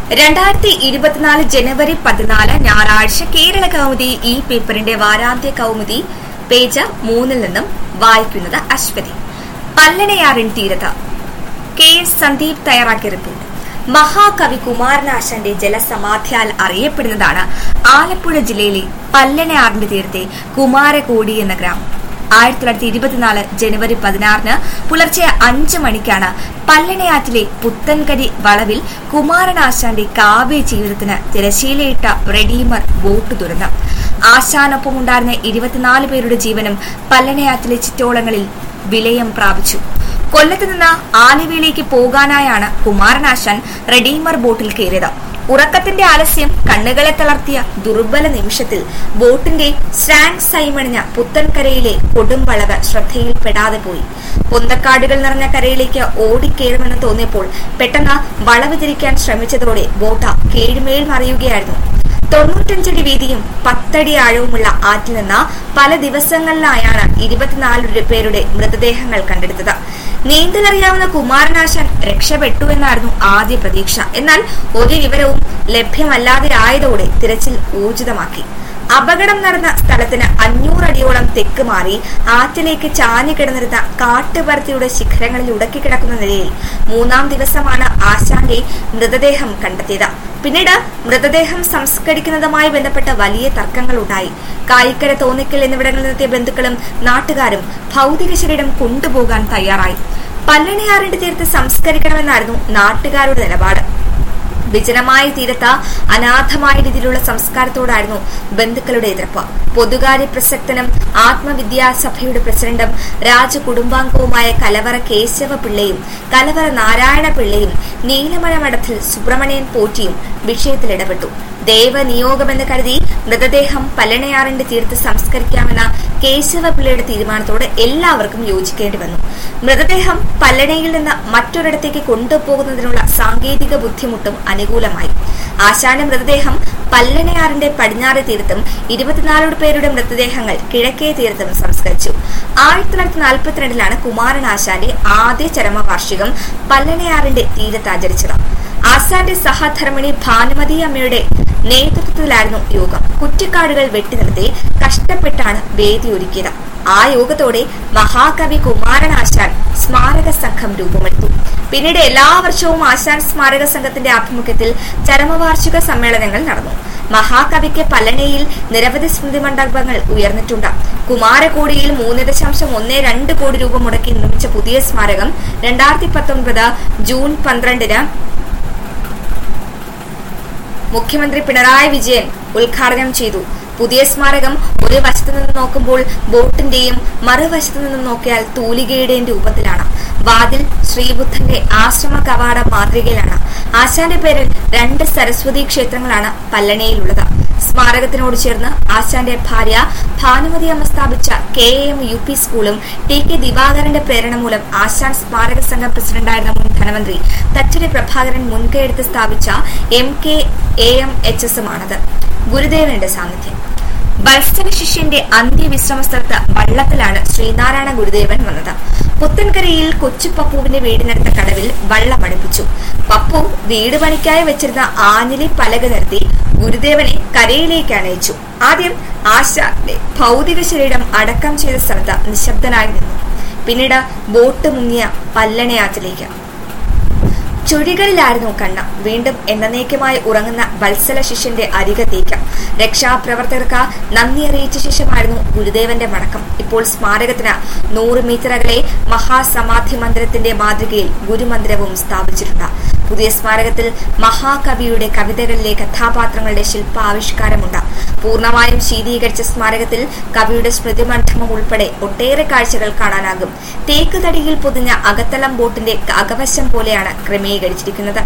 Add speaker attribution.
Speaker 1: രണ്ടായിരത്തി ഇരുപത്തിനാല് ജനുവരി പതിനാല് ഞായറാഴ്ച കേരള കൗമുദി ഈ പേപ്പറിന്റെ വാരാന്ത്യ കൗമുദി പേജ് മൂന്നിൽ നിന്നും വായിക്കുന്നത് അശ്വതി പല്ലണയാറിൻ തീരത്ത് കെ എസ് സന്ദീപ് തയ്യാറാക്കിയ റിപ്പോർട്ട് മഹാകവി കുമാരനാശാന്റെ ജലസമാധിയാൽ അറിയപ്പെടുന്നതാണ് ആലപ്പുഴ ജില്ലയിലെ പല്ലണയാറിന്റെ തീരത്തെ കുമാരകോടി എന്ന ഗ്രാമം ആയിരത്തി തൊള്ളായിരത്തി ഇരുപത്തിനാല് ജനുവരി പതിനാറിന് പുലർച്ചെ അഞ്ച് മണിക്കാണ് പല്ലണയാറ്റിലെ പുത്തൻകരി വളവിൽ കുമാരനാശാന്റെ കാവ്യ ജീവിതത്തിന് തിരശീലയിട്ട റെഡീമർ ബോട്ട് തുറന്നു ആശാനൊപ്പമുണ്ടായിരുന്ന ഇരുപത്തിനാല് പേരുടെ ജീവനും പല്ലണയാറ്റിലെ ചിറ്റോളങ്ങളിൽ വിലയം പ്രാപിച്ചു കൊല്ലത്ത് നിന്ന് ആലുവയിലേക്ക് പോകാനായാണ് കുമാരനാശാൻ റെഡീമർ ബോട്ടിൽ കയറിയത് ഉറക്കത്തിന്റെ ആലസ്യം കണ്ണുകളെ തളർത്തിയ ദുർബല നിമിഷത്തിൽ ബോട്ടിന്റെ സ്റ്റാൻഡ് സൈമണിഞ്ഞ പുത്തൻകരയിലെ കൊടുംവളവ് ശ്രദ്ധയിൽപ്പെടാതെ പോയി പൊന്തക്കാടുകൾ നിറഞ്ഞ കരയിലേക്ക് ഓടിക്കേറുമെന്ന് തോന്നിയപ്പോൾ പെട്ടെന്ന് വളവ് തിരിക്കാൻ ശ്രമിച്ചതോടെ ബോട്ട് കീഴ്മേൽ മറിയുകയായിരുന്നു തൊണ്ണൂറ്റഞ്ചടി വീതിയും പത്തടി ആഴവുമുള്ള ആറ്റിൽ നിന്ന് പല ദിവസങ്ങളിലായാണ് ഇരുപത്തിനാല് പേരുടെ മൃതദേഹങ്ങൾ കണ്ടെടുത്തത് നീന്തലറിയാവുന്ന കുമാരനാശാൻ രക്ഷപ്പെട്ടു എന്നായിരുന്നു ആദ്യ പ്രതീക്ഷ എന്നാൽ ഒരു വിവരവും ലഭ്യമല്ലാതെ ആയതോടെ തിരച്ചിൽ ഊർജിതമാക്കി അപകടം നടന്ന സ്ഥലത്തിന് അഞ്ഞൂറടിയോളം തെക്ക് മാറി ആറ്റിലേക്ക് ചാഞ്ഞു കിടന്നിരുന്ന കാട്ടുപരത്തിയുടെ ശിഖരങ്ങളിൽ ഉടക്കിക്കിടക്കുന്ന നിലയിൽ മൂന്നാം ദിവസമാണ് ആശാന്റെ മൃതദേഹം കണ്ടെത്തിയത് പിന്നീട് മൃതദേഹം സംസ്കരിക്കുന്നതുമായി ബന്ധപ്പെട്ട വലിയ തർക്കങ്ങൾ ഉണ്ടായി കായിക്കര തോന്നിക്കൽ എന്നിവിടങ്ങളിൽ നിന്നെത്തിയ ബന്ധുക്കളും നാട്ടുകാരും ഭൗതിക ശരീരം കൊണ്ടുപോകാൻ തയ്യാറായി പല്ലണിയാറിന്റെ തീരത്ത് സംസ്കരിക്കണമെന്നായിരുന്നു നാട്ടുകാരുടെ നിലപാട് വിജനമായ തീരത്ത് അനാഥമായ രീതിയിലുള്ള സംസ്കാരത്തോടായിരുന്നു ബന്ധുക്കളുടെ എതിർപ്പ് പൊതുകാര്യ പ്രസക്തനും ആത്മവിദ്യാസഭയുടെ പ്രസിഡന്റും രാജകുടുംബാംഗവുമായ കലവറ കേശവ പിള്ളയും കലവറ നാരായണ പിള്ളയും നീലമല മഠത്തിൽ സുബ്രഹ്മണ്യൻ പോറ്റിയും വിഷയത്തിൽ ഇടപെട്ടു ദേവനിയോഗമെന്ന് കരുതി മൃതദേഹം പല്ലണയാറിന്റെ തീരത്ത് സംസ്കരിക്കാമെന്ന കേശവപിള്ളയുടെ തീരുമാനത്തോട് എല്ലാവർക്കും യോജിക്കേണ്ടി വന്നു മൃതദേഹം പല്ലണയിൽ നിന്ന് മറ്റൊരിടത്തേക്ക് കൊണ്ടുപോകുന്നതിനുള്ള സാങ്കേതിക ബുദ്ധിമുട്ടും അനുകൂലമായി ആശാന്റെ മൃതദേഹം പല്ലണയാറിന്റെ പടിഞ്ഞാറ് തീരത്തും ഇരുപത്തിനാലോട് പേരുടെ മൃതദേഹങ്ങൾ കിഴക്കേ തീരത്തും സംസ്കരിച്ചു ആയിരത്തി തൊള്ളായിരത്തി നാൽപ്പത്തിരണ്ടിലാണ് കുമാരൻ ആശാന്റെ ആദ്യ ചരമവാർഷികം പല്ലണയാറിന്റെ തീരത്ത് ആചരിച്ചത് ആസാന്റെ സഹധർമ്മിണി ഭാനുമതി അമ്മയുടെ നേതൃത്വത്തിലായിരുന്നു യോഗം കുറ്റിക്കാടുകൾ വെട്ടിനിർത്തി കഷ്ടപ്പെട്ടാണ് വേദി ഒരുക്കിയത് ആ യോഗത്തോടെ മഹാകവി കുമാരൻ ആശാൻ സ്മാരക സംഘം രൂപമെടുത്തു പിന്നീട് എല്ലാ വർഷവും ആശാൻ സ്മാരക സംഘത്തിന്റെ ആഭിമുഖ്യത്തിൽ ചരമവാർഷിക സമ്മേളനങ്ങൾ നടന്നു മഹാകവിക്ക് പല്ലണയിൽ നിരവധി സ്മൃതി മണ്ഡപങ്ങൾ ഉയർന്നിട്ടുണ്ട് കുമാരകോടിയിൽ മൂന്ന് ദശാംശം ഒന്ന് രണ്ട് കോടി രൂപ മുടക്കി നിർമ്മിച്ച പുതിയ സ്മാരകം രണ്ടായിരത്തി പത്തൊൻപത് ജൂൺ പന്ത്രണ്ടിന് മുഖ്യമന്ത്രി പിണറായി വിജയൻ ഉദ്ഘാടനം ചെയ്തു പുതിയ സ്മാരകം ഒരു വശത്തു നിന്ന് നോക്കുമ്പോൾ ബോട്ടിന്റെയും മറുവശത്തു നിന്ന് നോക്കിയാൽ തൂലികയുടെയും രൂപത്തിലാണ് വാതിൽ ശ്രീബുദ്ധന്റെ ആശ്രമ കവാട മാതൃകയിലാണ് ആശാന്റെ പേരിൽ രണ്ട് സരസ്വതി ക്ഷേത്രങ്ങളാണ് പല്ലണയിലുള്ളത് സ്മാരകത്തിനോട് ചേർന്ന് ആശാന്റെ ഭാര്യ ഭാനുമതി അമ്മ സ്ഥാപിച്ച കെ എം യു പി സ്കൂളും ടി കെ ദിവാകരന്റെ പ്രേരണ മൂലം ആശാൻ സ്മാരക സംഘം പ്രസിഡന്റായിരുന്ന മുൻ ധനമന്ത്രി തച്ചടി പ്രഭാകരൻ മുൻകൈയെടുത്ത് സ്ഥാപിച്ച M K A M H എസുമാണത് ഗുരുദേവന്റെ സാന്നിധ്യം വത്സല ശിഷ്യന്റെ അന്ത്യവിശ്രമ സ്ഥലത്ത് വള്ളത്തിലാണ് ശ്രീനാരായണ ഗുരുദേവൻ വന്നത് പുത്തൻകരയിൽ കൊച്ചു പപ്പുവിന്റെ വീടിനടുത്ത കടവിൽ വള്ളം അടുപ്പിച്ചു പപ്പു വീട് പണിക്കായി വെച്ചിരുന്ന ആഞ്ഞിലി പലക നിർത്തി ഗുരുദേവനെ കരയിലേക്ക് അണയിച്ചു ആദ്യം ആശാന്റെ ഭൗതിക ശരീരം അടക്കം ചെയ്ത സ്ഥലത്ത് നിശബ്ദനായി നിന്നു പിന്നീട് ബോട്ട് മുങ്ങിയ പല്ലണയാറ്റിലേക്ക് ചുഴികളിലായിരുന്നു കണ്ണ വീണ്ടും എന്നേക്കുമായി ഉറങ്ങുന്ന വത്സല ശിഷ്യന്റെ അരികത്തേക്ക് രക്ഷാപ്രവർത്തകർക്ക് നന്ദി അറിയിച്ച ശേഷമായിരുന്നു ഗുരുദേവന്റെ മടക്കം ഇപ്പോൾ സ്മാരകത്തിന് നൂറ് മീറ്റർ അകലെ മഹാസമാധി മന്ദിരത്തിന്റെ മാതൃകയിൽ ഗുരുമന്ദിരവും സ്ഥാപിച്ചിട്ടുണ്ട് പുതിയ സ്മാരകത്തിൽ മഹാകവിയുടെ കവിതകളിലെ കഥാപാത്രങ്ങളുടെ ശില്പാവിഷ്കാരമുണ്ട് പൂർണ്ണമായും ശീതീകരിച്ച സ്മാരകത്തിൽ കവിയുടെ സ്മൃതിമണ്ഡപം ഉൾപ്പെടെ ഒട്ടേറെ കാഴ്ചകൾ കാണാനാകും തേക്ക് തടിയിൽ പൊതിഞ്ഞ അകത്തളം ബോട്ടിന്റെ അകവശം പോലെയാണ് ക്രമീകരിച്ചിരിക്കുന്നത്